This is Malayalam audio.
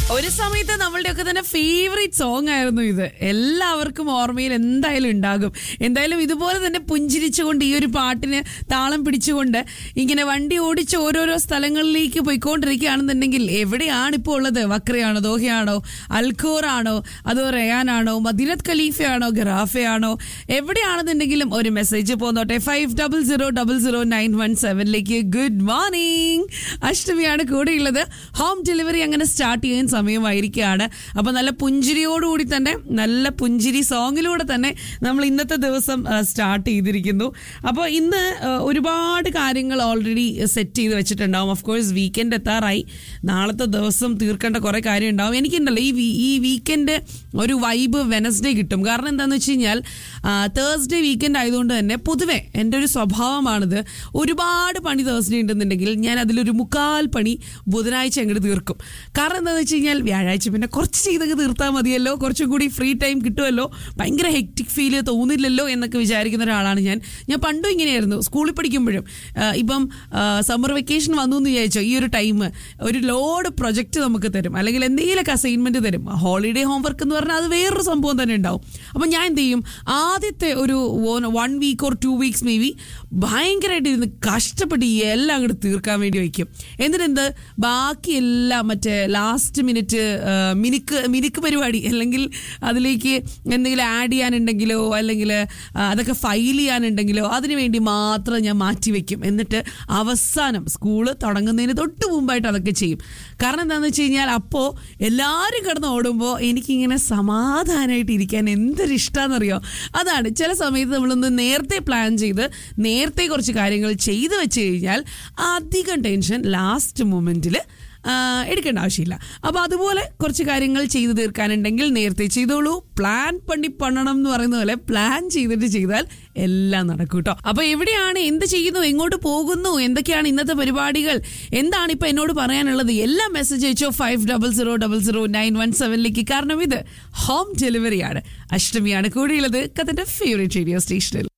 ഒരു സമയത്ത് നമ്മളുടെയൊക്കെ തന്നെ ഫേവറേറ്റ് സോങ് ആയിരുന്നു ഇത് എല്ലാവർക്കും ഓർമ്മയിൽ എന്തായാലും ഉണ്ടാകും എന്തായാലും ഇതുപോലെ തന്നെ പുഞ്ചിരിച്ചുകൊണ്ട് ഈ ഒരു പാട്ടിന് താളം പിടിച്ചുകൊണ്ട് ഇങ്ങനെ വണ്ടി ഓടിച്ച് ഓരോരോ സ്ഥലങ്ങളിലേക്ക് പോയിക്കൊണ്ടിരിക്കുകയാണെന്നുണ്ടെങ്കിൽ എവിടെയാണ് ഇപ്പോൾ ഉള്ളത് വക്രയാണോ ദോഹയാണോ അൽഖോറാണോ അതോ റയാനാണോ മദിനത്ത് ഖലീഫയാണോ ഗറാഫയാണോ എവിടെയാണെന്നുണ്ടെങ്കിലും ഒരു മെസ്സേജ് പോന്നോട്ടെ five double zero double zero nine one സെവനിലേക്ക് ഗുഡ് മോർണിംഗ് അഷ്ടമിയാണ് കൂടെയുള്ളത് ഹോം ഡെലിവറി അങ്ങനെ സ്റ്റാർട്ട് ചെയ്യാൻ സമയമായിരിക്കുകയാണ് അപ്പൊ നല്ല പുഞ്ചിരിയോടുകൂടി തന്നെ നല്ല പുഞ്ചിരി സോങ്ങിലൂടെ തന്നെ നമ്മൾ ഇന്നത്തെ ദിവസം സ്റ്റാർട്ട് ചെയ്തിരിക്കുന്നു അപ്പോൾ ഇന്ന് ആ, ഒരുപാട് കാര്യങ്ങൾ ഓൾറെഡി സെറ്റ് ചെയ്ത് വെച്ചിട്ടുണ്ടാവും ഓഫ് കോഴ്സ് വീക്കെൻഡ് എത്താറായി നാളത്തെ ദിവസം തീർക്കേണ്ട കുറെ കാര്യം ഉണ്ടാവും എനിക്കുണ്ടല്ലോ ഈ വീ- ഈ വീക്കെൻഡ് ഒരു വൈബ് വെനസ്ഡേ കിട്ടും കാരണം എന്താണെന്ന് വെച്ച് കഴിഞ്ഞാൽ തേഴ്സ്ഡേ വീക്കെൻഡ് ആയതുകൊണ്ട് തന്നെ പൊതുവെ എൻ്റെ ഒരു സ്വഭാവമാണിത് ഒരുപാട് പണി തേഴ്സ്ഡേ ഉണ്ടെന്നുണ്ടെങ്കിൽ ഞാൻ അതിലൊരു മുക്കാൽ പണി ബുധനാഴ്ച അങ്ങോട്ട് തീർക്കും കാരണം എന്താണെന്ന് വെച്ച് കഴിഞ്ഞാൽ വ്യാഴാഴ്ച പിന്നെ കുറച്ച് ചെയ്തൊക്കെ തീർത്താൽ മതിയല്ലോ കുറച്ചും കൂടി ഫ്രീ ടൈം കിട്ടുമല്ലോ ഭയങ്കര ഹെക്റ്റിക് ഫീല് തോന്നില്ലല്ലോ എന്നൊക്കെ വിചാരിക്കുന്ന ഒരാളാണ് ഞാൻ ഞാൻ പണ്ടും ഇങ്ങനെയായിരുന്നു സ്കൂളിൽ പഠിക്കുമ്പോഴും ആ, ഇപ്പം സമ്മർ വെക്കേഷൻ വന്നു എന്ന് വിചാരിച്ചോ ഈ ഒരു ടൈം ഒരു ലോഡ് പ്രൊജക്റ്റ് നമുക്ക് തരും അല്ലെങ്കിൽ എന്തെങ്കിലുമൊക്കെ അസൈൻമെന്റ് തരും ഹോളിഡേ ഹോംവർക്ക് എന്ന് പറഞ്ഞാൽ അത് വേറൊരു സംഭവം തന്നെ ഉണ്ടാവും അപ്പം ഞാൻ എന്ത് ചെയ്യും ആദ്യത്തെ ഒരു one week or two weeks may be ഭയങ്കരമായിട്ട് ഇരുന്ന് കഷ്ടപ്പെട്ട് ഈ എല്ലാം അങ്ങോട്ട് തീർക്കാൻ വേണ്ടി വയ്ക്കും എന്നിട്ടെന്ത് ബാക്കിയെല്ലാം മറ്റേ ലാസ്റ്റ് മിനിറ്റ് മിനുക്ക് മിനുക്ക് പരിപാടി അല്ലെങ്കിൽ അതിലേക്ക് എന്തെങ്കിലും ആഡ് ചെയ്യാനുണ്ടെങ്കിലോ അല്ലെങ്കിൽ ആ, അതൊക്കെ ഫയൽ ചെയ്യാനുണ്ടെങ്കിലോ അതിനു വേണ്ടി മാത്രം ഞാൻ മാറ്റി വെക്കും എന്നിട്ട് അവസാനം സ്കൂള് തുടങ്ങുന്നതിന് തൊട്ട് മുമ്പായിട്ട് അതൊക്കെ ചെയ്യും കാരണം എന്താണെന്ന് വെച്ച് കഴിഞ്ഞാൽ അപ്പോൾ എല്ലാവരും കിടന്ന് ഓടുമ്പോൾ എനിക്കിങ്ങനെ സമാധാനമായിട്ട് ഇരിക്കാൻ എന്തൊരു ഇഷ്ടമാണെന്നറിയോ അതാണ് ചില സമയത്ത് നമ്മളൊന്ന് നേരത്തെ പ്ലാൻ ചെയ്ത് നേരത്തെ കുറച്ച് കാര്യങ്ങൾ ചെയ്തു വെച്ച് കഴിഞ്ഞാൽ അധികം ടെൻഷൻ ലാസ്റ്റ് മൊമെന്റിൽ എടുക്കേണ്ട ആവശ്യമില്ല അപ്പോൾ അതുപോലെ കുറച്ച് കാര്യങ്ങൾ ചെയ്തു തീർക്കാനുണ്ടെങ്കിൽ നേരത്തെ ചെയ്തോളൂ പ്ലാൻ പണി പണണം എന്ന് പറയുന്ന പോലെ പ്ലാൻ ചെയ്തിട്ട് ചെയ്താൽ എല്ലാം നടക്കും കേട്ടോ അപ്പോൾ എവിടെയാണ് എന്ത് ചെയ്യുന്നു എങ്ങോട്ട് പോകുന്നു എന്തൊക്കെയാണ് ഇന്നത്തെ പരിപാടികൾ എന്താണ് ഇപ്പൊ എന്നോട് പറയാനുള്ളത് എല്ലാം മെസ്സേജ് അയച്ചോ five double zero double zero nine one സെവനിലേക്ക് കാരണം ഇത് ഹോം ഡെലിവറിയാണ് അഷ്ടമിയാണ് കൂടിയുള്ളത് കഥന്റെ ഫേവറേറ്റ് റേഡിയോ സ്റ്റേഷനിൽ